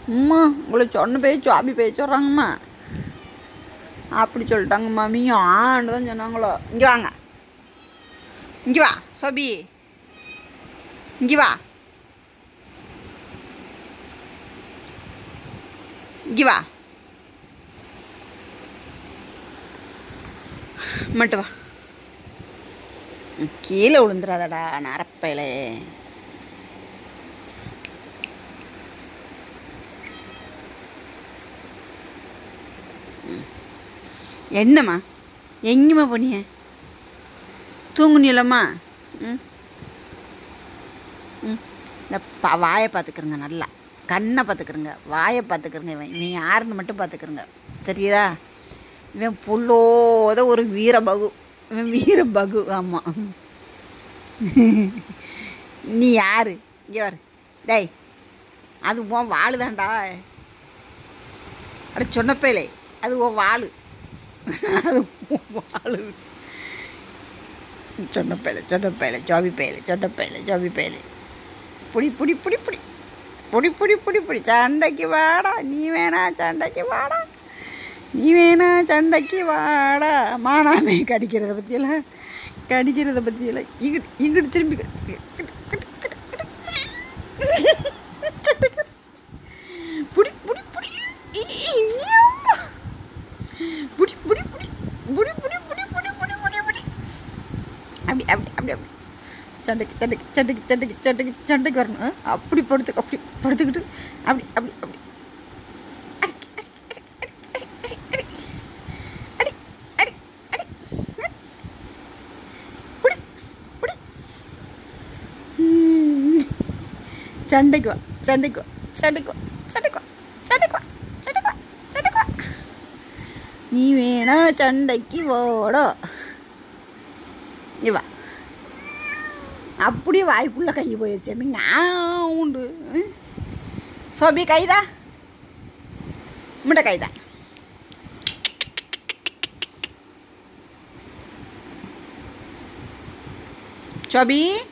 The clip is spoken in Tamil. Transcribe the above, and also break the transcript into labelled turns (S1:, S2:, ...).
S1: அம்மா உங்களை சொன்ன பேய் சாபி பேய் சொல்கிறாங்கம்மா அப்படி சொல்லிட்டாங்கம்மா மீயும் ஆண்டு தான் சொன்னாங்களோ இங்கே வாங்க இங்கே வா சோபி இங்கே வா இங்கே வா மட்டும் வா ம், கீழே விழுந்துடாதடா நரப்பையிலே என்னம்மா எங்கேம்மா போனிய தூங்குனியலம்மா ம் ம் இந்த பா வாயை பார்த்துக்கிறங்க நல்லா கண்ணை பார்த்துக்கிறங்க வாயை பார்த்துக்கிறங்க இவன் நீ யாருன்னு மட்டும் பார்த்துக்கிறங்க தெரியுதா இவன் புல்லோத ஒரு வீரபகு இவன் வீரபகு ஆமாம் நீ யாரு இங்கே வரு டேய் அது உன் வாளுதான்டா அட சொன்னப்பேலே அது உன் வாளு அது உன் வாளு சொன்ன பேல சொன்ன பேல ஜாபி பேல சொன்ன பேல ஜாபி பேல புடி புடி புடி புடி புடி புடி புடி புடி சண்டைக்கு வாடா நீ வேணா சண்டைக்கு வாடா நீ வேணா சண்டைக்கு வாடா மானாமே கடிக்கிறத பற்றியெல்லாம் கடிக்கிறத பற்றியெல்லாம் இங்கிட்டு இங்கிட்டு திரும்பி கடி- கடி- கடி- கடி- கடி. சண்டைக்கு வர- புடி புடி புடி ஐயோ. புடி புடி புடி புடி புடி புடி புடி புடி புடி புடி அப்படி அப்படி அப்படி அப்படி சண்டைக்கு சண்டைக்கு சண்டைக்கு சண்டைக்கு சண்டைக்கு சண்டைக்கு வரணும் ஆ? அப்படி படுத்து அப்படி படுத்துக்கிட்டு அப்படி அப்படி அப்படி அடிக்கி, அடிக்கி, அடிக்கி, அடிக்கி, அடிக்கி, அடிக்கி, அடி, அடி, அடி. புடி, புடி. ம். சண்டைக்கு வா சண்டைக்கு வா சண்டைக்கு வா சண்டைக்கு வா சண்டைக்கு வா சண்டைக்கு வா சண்டைக்கு வா நீ வேணா சண்டைக்கு ஓடோ இவா அப்படியே வாய்க்குள்ளே கை போயிருச்சு மீங்க உண்டு சோபி கைதா முட்டை கைதா சோபி